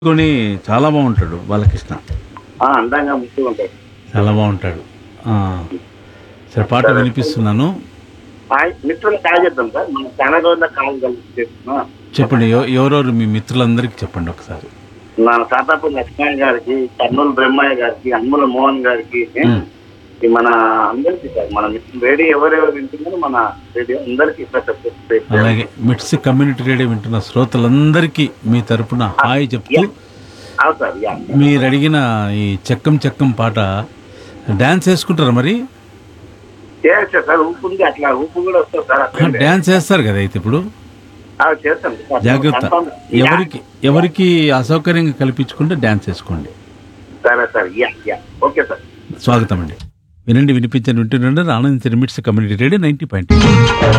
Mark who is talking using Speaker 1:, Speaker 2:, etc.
Speaker 1: కొని చాలా బాగుంటాడు బాలకృష్ణ
Speaker 2: ఆ, అందంగా ముద్దుగా ఉంటాడు
Speaker 1: చాలా బాగుంటాడు ఆ. సరే పాట వినిపిస్తున్నాను
Speaker 2: హాయ్ మిత్రులు కాల్ చేద్దాం సార్ మన చాలా రోజుల కాల్ కలిసి చేస్తున్నాం
Speaker 1: చెప్పండి ఎవ- ఎవరెవరు మీ మిత్రులందరికీ చెప్పండి ఒకసారి
Speaker 2: మన తాతాపూర్ లక్ష్మణ్ గారికి కర్నూలు బ్రహ్మయ్య గారికి అన్ముల మోహన్ గారికి
Speaker 1: మ్.
Speaker 2: ఈ మన అందరికి సార్ మన మిత్రులు రేడియో ఎవరెవరు వింటున్నారో మన రేడియో అందరికి
Speaker 1: అలాగే మిట్స్ కమ్యూనిటీ రేడియో వింటున్న శ్రోతలందరికీ మీ తరపున హాయ్ చెప్తూ
Speaker 2: అవును సార్ యా
Speaker 1: మీరు అడిగిన ఈ చెక్కం చెక్కం పాట డాన్స్ వేసుకుంటారా మరి
Speaker 2: చేయొచ్చు సార్ ఊపు ఉంది అట్లా ఊపు కూడా వస్తుంది సార్
Speaker 1: ఆ,
Speaker 2: అట్లే.
Speaker 1: డాన్స్ వేస్తారు కదా అయితే ఇప్పుడు
Speaker 2: ఆ, చేస్తాం సార్.
Speaker 1: జాగ్రత్త
Speaker 2: కన్ఫర్మ్.
Speaker 1: ఎవరికి ఎవరికి అసౌకర్యంగా కల్పించకుండా డాన్స్ వేసుకోండి
Speaker 2: సరే sir yeah yeah okay sir
Speaker 1: స్వాగతం అండి వినండి వినిపించండి వింటుండండి ఆనందించిన మిట్స్ కమ్యూనిటీ రేడియో నైంటీ పాయింట్